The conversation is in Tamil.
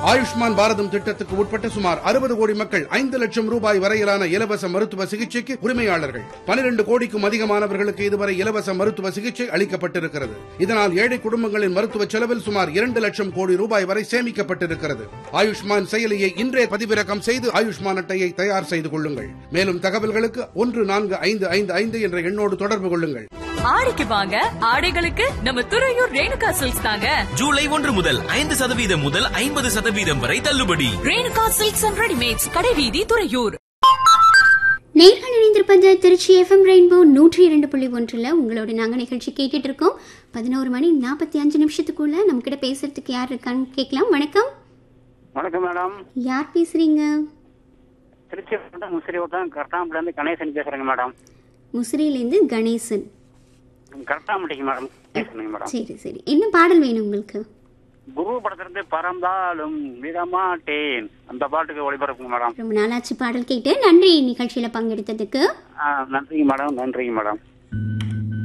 ஆயுஷ்மான் பாரதம் திட்டத்துக்கு உட்பட்ட சுமார் அறுபது கோடி மக்கள் ஐந்து லட்சம் ரூபாய் வரையிலான இலவச மருத்துவ சிகிச்சைக்கு உரிமையாளர்கள் பனிரெண்டு கோடிக்கும் அதிகமானவர்களுக்கு இதுவரை இலவச மருத்துவ சிகிச்சை அளிக்கப்பட்டிருக்கிறது இதனால் ஏழை குடும்பங்களின் மருத்துவ செலவில் சுமார் இரண்டு லட்சம் கோடி ரூபாய் வரை சேமிக்கப்பட்டிருக்கிறது ஆயுஷ்மான் செயலியை இன்றே பதிவிறக்கம் செய்து ஆயுஷ்மான் அட்டையை தயார் செய்து கொள்ளுங்கள் மேலும் தகவல்களுக்கு ஒன்று நான்கு ஐந்து ஐந்து ஐந்து என்ற எண்ணோடு தொடர்பு கொள்ளுங்கள் ஆடிக்கு வாங்க ஆடைகளுக்கு நம்ம துறையூர் ரேணுகா சில்க்ஸ் தாங்க ஜூலை ஒன்று முதல் ஐந்து சதவீதம் முதல் ஐம்பது சதவீதம் வரை தள்ளுபடி ரேணுகா சில்க்ஸ் அண்ட் ரெடிமேட்ஸ் கடைவீதி துறையூர் நேர்கள் இணைந்திருப்பது திருச்சி எஃப்எம் ரெயின்போ நூற்றி இரண்டு புள்ளி ஒன்றில் உங்களோட நாங்கள் நிகழ்ச்சி கேட்டுட்டு இருக்கோம் பதினோரு மணி நாற்பத்தி அஞ்சு நிமிஷத்துக்குள்ள நம்ம கிட்ட பேசுறதுக்கு யார் இருக்கான்னு கேட்கலாம் வணக்கம் வணக்கம் மேடம் யார் பேசுறீங்க திருச்சி மாவட்டம் முசிறி வட்டம் கரெக்டாம்பலேருந்து கணேசன் பேசுறேங்க மேடம் முசிறியிலேருந்து கணேசன் கரெக்டாம்பட்டிக்கு மேடம் பேசுறேங்க மேடம் சரி சரி என்ன பாடல் வேணும் உங்களுக்கு குரு படத்திலிருந்து பறந்தாலும் விடமாட்டேன் அந்த பாட்டுக்கு ஒளிபரப்புங்க மேடம் ரொம்ப நாளாச்சு பாடல் கேட்டு நன்றி நிகழ்ச்சியில் பங்கெடுத்ததுக்கு ஆ, நன்றிங்க மேடம் நன்றிங்க மேடம்